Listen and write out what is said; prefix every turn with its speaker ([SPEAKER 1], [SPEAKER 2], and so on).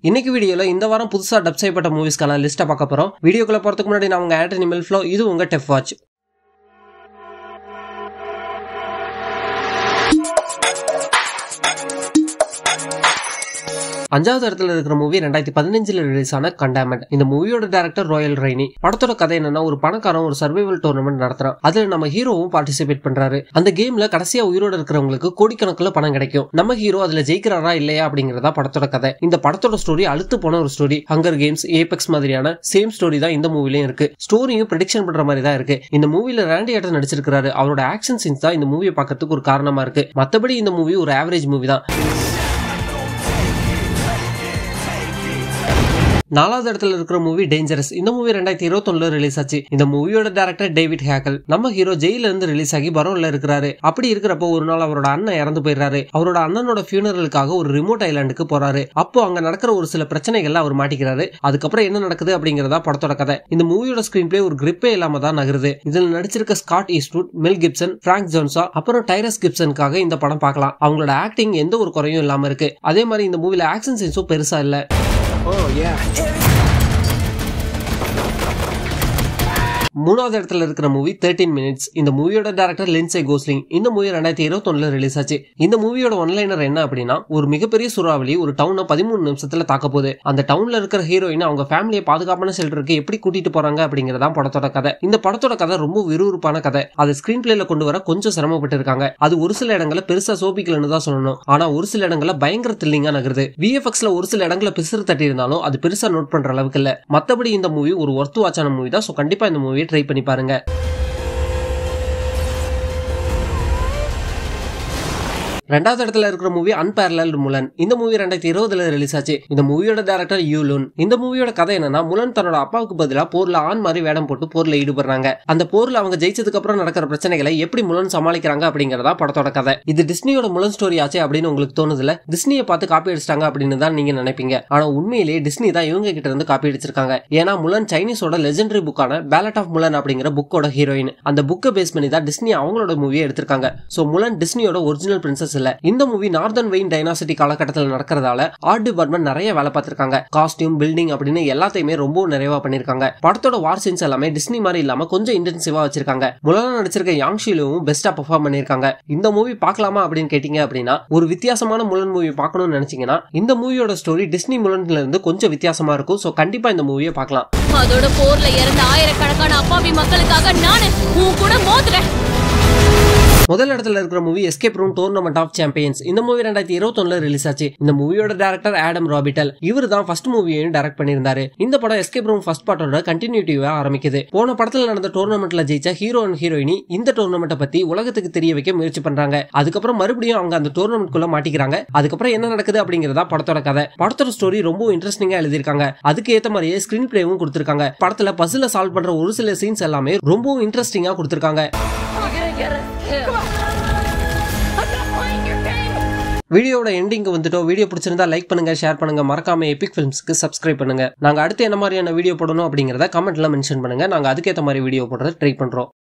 [SPEAKER 1] இன்னைக்கு வீடியோல இந்த வாரம் புதுசா டப் செய்யப்பட்ட மூவிஸ்க்கான லிஸ்ட்டை பார்க்க போறோம் வீடியோக்குள்ள போறதுக்கு முன்னாடி நான் உங்க ஆண்டனி மெல்ஃப்ளோ இது உங்க டெஃப் வாட்ச் அஞ்சாவது இடத்துல இருக்கிற மூவி ரெண்டாயிரத்தி பதினஞ்சுல ரிலீஸ் ஆன கண்டாமெண்ட் இந்த மூவியோட டேரக்டர் ராயல் ரைனி படத்தோட கதை என்னன்னா ஒரு பணக்காரன் ஒரு சர்வைவல் டோர்னமெண்ட் நடத்துறான் அதுல நம்ம ஹீரோவும் பார்ட்டிசிபேட் பண்றாரு அந்த கேம்ல கடைசியா உயிரோட இருக்கிறவங்களுக்கு கோடிக்கணக்கில் பணம் கிடைக்கும் நம்ம ஹீரோ அதுல ஜெயிக்கிறாரா இல்லையா அப்படிங்கறதா படத்தோட கதை இந்த படத்தோட ஸ்டோரி அழுத்து போன ஒரு ஸ்டோரி ஹங்கர் கேம்ஸ் ஏபெக்ஸ் மாதிரியான சேம் ஸ்டோரி தான் இந்த மூவிலையும் இருக்கு ஸ்டோரியும் ப்ரெடிக்ஷன் பண்ற மாதிரி தான் இருக்கு இந்த மூவில ரேண்டி ஆட்டன் நடிச்சிருக்காரு அவரோட ஆக்ஷன் சீன்ஸ் தான் இந்த மூவியை பார்க்கறதுக்கு ஒரு காரணமா இருக்கு மத்தபடி இந்த மூவி ஒரு ஆவரேஜ் மூவி தான் நாலாவது இடத்துல இருக்கிற மூவி டேஞ்சரஸ் இந்த மூவி ரெண்டாயிரத்தி இருபத்தொன்னுல ரிலீஸ் ஆச்சு இந்த மூவியோட டேரக்டர் டேவிட் ஹேக்கல் நம்ம ஹீரோ ஜெயில இருந்து ரிலீஸ் ஆகி பரோன்ல இருக்கிறாரு அப்படி இருக்கிறப்போ ஒரு நாள் அவரோட அண்ணன் இறந்து போயிடுறாரு அவரோட அண்ணனோட ஃபியூனரலுக்காக ஒரு ரிமோட் ஐலாண்டுக்கு போறாரு அப்போ அங்க நடக்கிற ஒரு சில பிரச்சனைகள்ல அவர் மாட்டிக்கிறாரு அதுக்கப்புறம் என்ன நடக்குது அப்படிங்கறதா படத்தோட கதை இந்த மூவியோட ஸ்கிரீன் பிளே ஒரு கிரிப்பே இல்லாம தான் நகருது இதுல நடிச்சிருக்க Scott Eastwood Mel Gibson Frank ஜோன்சா அப்புறம் டைரஸ் கிப்சனுக்காக இந்த படம் பார்க்கலாம் அவங்களோட ஆக்டிங் எந்த ஒரு குறையும் இல்லாம இருக்கு அதே மாதிரி இந்த மூவில ஆக்ஷன் சீன்ஸும் பெருசா இல்ல
[SPEAKER 2] Oh, yeah.
[SPEAKER 1] மூணாவது இடத்துல இருக்கிற மூவி தேர்ட்டீன் மினிட்ஸ் இந்த மூவியோட டேரக்டர் லின்சே கோஸ்லிங் இந்த மூவி ரெண்டாயிரத்தி இருபத்தொன்னுல ரிலீஸ் ஆச்சு இந்த மூவியோட ஒன்லைனர் என்ன அப்படின்னா ஒரு மிகப்பெரிய சூறாவளி ஒரு டவுனை பதிமூணு நிமிஷத்துல தாக்க போகுது அந்த டவுன்ல இருக்கிற ஹீரோயின் அவங்க ஃபேமிலியை பாதுகாப்பான ஷெல்டருக்கு எப்படி கூட்டிட்டு போறாங்க அப்படிங்கறதா படத்தோட கதை இந்த படத்தோட கதை ரொம்ப விறுவிறுப்பான கதை அதை ஸ்கிரீன் பிளேல கொண்டு வர கொஞ்சம் சிரமப்பட்டு இருக்காங்க அது ஒரு சில இடங்கள்ல பெருசா சோபிக்கலன்னு தான் சொல்லணும் ஆனா ஒரு சில இடங்கள்ல பயங்கர த்ரில்லிங்கா நகருது விஎஃப்எக்ஸ்ல ஒரு சில இடங்கள்ல பிசுறு தட்டி இருந்தாலும் அது பெருசா நோட் பண்ற அளவுக்கு இல்ல மத்தபடி இந்த மூவி ஒரு ஒர்த்து வாட்சான மூவி தான் சோ கண்டிப்பா இந்த மூவியை ட்ரை பண்ணி பாருங்க ரெண்டாவது இடத்துல இருக்கிற மூவி அன்பேரலல் முலன் இந்த மூவி ரெண்டாயிரத்தி இருபதுல ரிலீஸ் ஆச்சு இந்த மூவியோட டேரக்டர் யூலுன் இந்த மூவியோட கதை என்னன்னா முலன் தன்னோட அப்பாவுக்கு பதிலா போர்ல ஆண் மாதிரி வேடம் போட்டு போர்ல ஈடுபடுறாங்க அந்த போர்ல அவங்க ஜெயிச்சதுக்கு அப்புறம் நடக்கிற பிரச்சனைகளை எப்படி முலன் சமாளிக்கிறாங்க அப்படிங்கறதா படத்தோட கதை இது டிஸ்னியோட முலன் ஸ்டோரி ஆச்சு அப்படின்னு உங்களுக்கு தோணுதுல டிஸ்னியை பார்த்து காப்பி அடிச்சிட்டாங்க அப்படின்னு தான் நீங்க நினைப்பீங்க ஆனா உண்மையிலேயே டிஸ்னி தான் இவங்க கிட்ட இருந்து காப்பி அடிச்சிருக்காங்க ஏன்னா முலன் சைனீஸோட லெஜெண்டரி புக்கான பேலட் ஆஃப் முலன் அப்படிங்கிற புக்கோட ஹீரோயின் அந்த புக்கை பேஸ் பண்ணி தான் டிஸ்னி அவங்களோட மூவியை எடுத்திருக்காங்க சோ முலன் டிஸ்னியோட ஒரிஜினல் பிரின்சஸ் இல்ல இந்த மூவி நார்தன் வெயின் டைனாசிட்டி காலகட்டத்தில் நடக்கிறதால ஆர்ட் டிபார்ட்மெண்ட் நிறைய வேலை பார்த்திருக்காங்க காஸ்டியூம் பில்டிங் அப்படின்னு எல்லாத்தையுமே ரொம்ப நிறைவா பண்ணிருக்காங்க படத்தோட வார் சீன்ஸ் எல்லாமே டிஸ்னி மாதிரி இல்லாம கொஞ்சம் இன்டென்சிவா வச்சிருக்காங்க முலனா நடிச்சிருக்க யாங் ஷீலுவும் பெஸ்டா பெர்ஃபார்ம் பண்ணிருக்காங்க இந்த மூவி பார்க்கலாமா அப்படின்னு கேட்டீங்க அப்படின்னா ஒரு வித்தியாசமான முலன் மூவி பார்க்கணும்னு நினைச்சீங்கன்னா இந்த மூவியோட ஸ்டோரி டிஸ்னி முலன்ல இருந்து கொஞ்சம் வித்தியாசமா இருக்கும் சோ கண்டிப்பா இந்த மூவியை பார்க்கலாம்
[SPEAKER 3] அதோட போர்ல இறந்த ஆயிரக்கணக்கான அப்பாவி மக்களுக்காக நானு உன் கூட மோதுறேன்
[SPEAKER 1] முதல் இடத்துல இருக்கிற movie escape room tournament of champions இந்த மூவி ரெண்டாயிரத்தி இருபத்தொன்னுல ரிலீஸ் ஆச்சு இந்த மூவியோட டேரக்டர் ஆடம் ராபிட்டல் இவர் தான் ஃபர்ஸ்ட் மூவியையும் டைரக்ட் பண்ணியிருந்தாரு இந்த படம் எஸ்கேப் ரூம் ஃபர்ஸ்ட் பார்ட்டோட கண்டினியூட்டிவா ஆரம்பிக்குது போன படத்துல நடந்த டோர்னமெண்ட்ல ஜெயிச்ச ஹீரோ அண்ட் ஹீரோயினி இந்த டோர்னமெண்ட்டை பத்தி உலகத்துக்கு தெரிய வைக்க முயற்சி பண்றாங்க அதுக்கப்புறம் மறுபடியும் அவங்க அந்த டோர்னமெண்ட் குள்ள மாட்டிக்கிறாங்க அதுக்கப்புறம் என்ன நடக்குது அப்படிங்கறதா படத்தோட கதை படத்தோட ஸ்டோரி ரொம்ப இன்ட்ரெஸ்டிங்கா எழுதியிருக்காங்க அதுக்கு ஏத்த மாதிரியே ஸ்கிரீன் பிளேவும் கொடுத்திருக்காங்க படத்துல பசில சால்வ் பண்ற ஒரு சில சீன்ஸ் எல்லாமே ரொம்பவும் இன்ட்ரெஸ்டிங்கா கொடுத்திருக்காங்க வீடியோட எண்டிங் வந்துட்டோம் வீடியோ பிடிச்சிருந்தா லைக் பண்ணுங்க ஷேர் பண்ணுங்க மறக்காம எபிக் ஃபிலிம்ஸ்க்கு சப்ஸ்கிரைப் பண்ணுங்க நாங்க அடுத்து என்ன மாதிரியான வீடியோ போடணும் அப்படிங்கறத கமெண்ட்ல மென்ஷன் பண்ணுங்க நாங்க அதுக்கேற்ற மாதிரி வீடியோ போடுறத ட்ரை பண்றோம்